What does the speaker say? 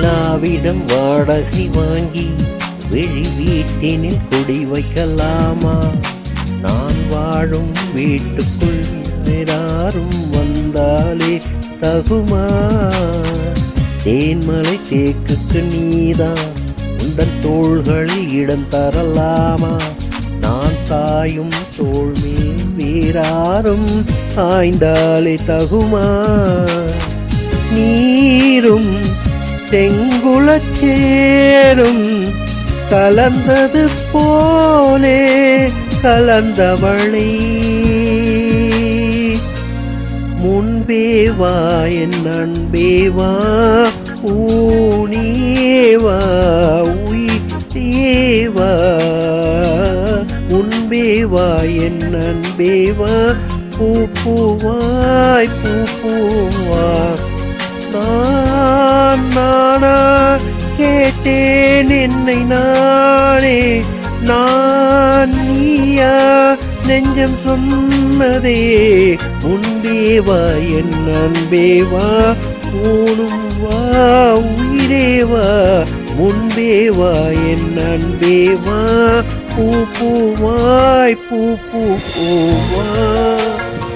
நிலாவிடம் வாடகை வாங்கி வெளி வீட்டினில் குடி வைக்கலாமா நான் வாழும் வீட்டுக்குள் யாரும் வந்தாலே தகுமா தேன்மலை தேக்குக்கு நீதான் உந்தன் தோள்களில் இடம் தரலாமா நான் தாயும் தோள் மேல் வேறாரும் ஆய்ந்தாலே தகுமா நீரும் செங்குலச் சேரும் கலந்தது போலே கலந்தவளை முன்பே வா என் அன்பே வா ஊனேவா உயிரேவா முன்பே வா என் அன்பே வா பூ பூவாய் பூ பூவா நான் நானா கேட்டேன் என்னை நானே நான் நீயா நெஞ்சம் சொன்னதே முன்பே வா என் அன்பே வா ஊனும் வா உயிரே வா முன்பே வா என் அன்பே வா பூ பூவாய் பூ பூ பூவா